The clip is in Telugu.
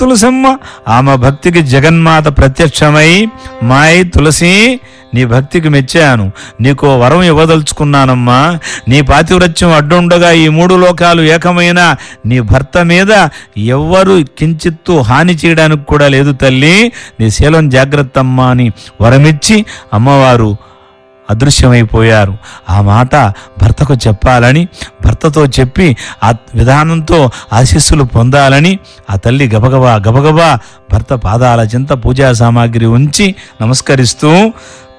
తులసమ్మ ఆమె భక్తికి జగన్మాత ప్రత్యక్షమై మాయ్ తులసి నీ భక్తికి మెచ్చాను నీకు ఓ వరం ఇవ్వదలుచుకున్నానమ్మా నీ పాతివ్రత్యం అడ్డుండగా ఈ మూడు లోకాలు ఏకమైన నీ భర్త మీద ఎవ్వరు కించిత్తు హాని చేయడానికి కూడా లేదు తల్లి నీ శీలం జాగ్రత్త అమ్మా అని వరమిచ్చి అమ్మవారు అదృశ్యమైపోయారు ఆ మాట భర్తకు చెప్పాలని భర్తతో చెప్పి ఆ విధానంతో ఆశీస్సులు పొందాలని ఆ తల్లి గబగబా గబగబా భర్త పాదాల చింత పూజా సామాగ్రి ఉంచి నమస్కరిస్తూ